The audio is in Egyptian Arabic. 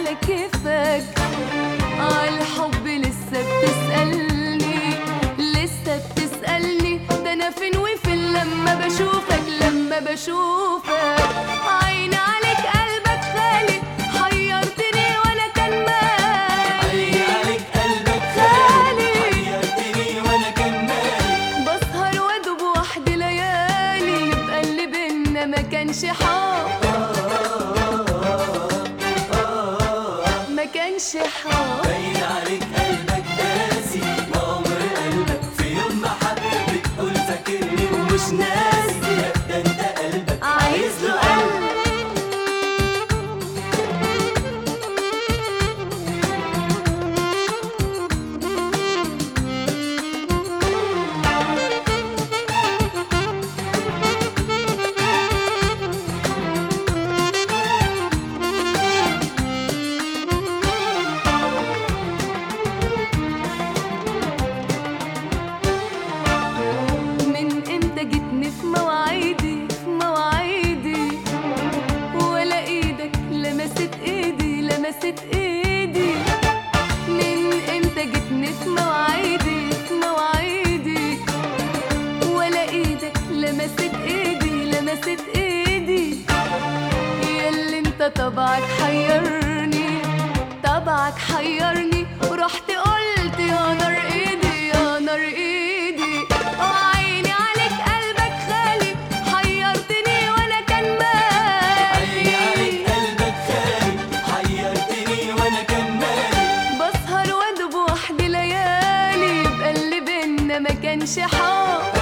على كيفك عالحب لسه بتسألني لسه بتسألني ده أنا فين وفين لما بشوفك لما بشوفك عيني عليك قلبك خالي حيرتني وأنا كان مالي عيني عليك قلبك خالي. حيرتني وانا كان مالي بسهر وادوب وحدي ليالي يبقى اللي بينا ما كانش حب ما كانش حب باين عليك قلبك قاسي ما عمر قلبك في يوم ما حب بتقول فاكرني ومش ناسي لا ده انت قلبك عايز له قلب من امتى جيتني في مواعيدي في مواعيدي ولا ايدك لمست ايدي لمست ايدي من امتى جيتني في مواعيدي في مواعيدي ولا ايدك لمست ايدي لمست ايدي ياللي انت طبعك حيرني طبعك حيرني ورحت قلت يا نار ايدي يا نار ايدي وعيني عليك قلبك خالي حيرتني وانا كان عيني عليك مالي قلبك خالي حيرتني وانا كان مالي بسهر وادوب وحدي ليالي يبقى اللي بينا ما كانش حب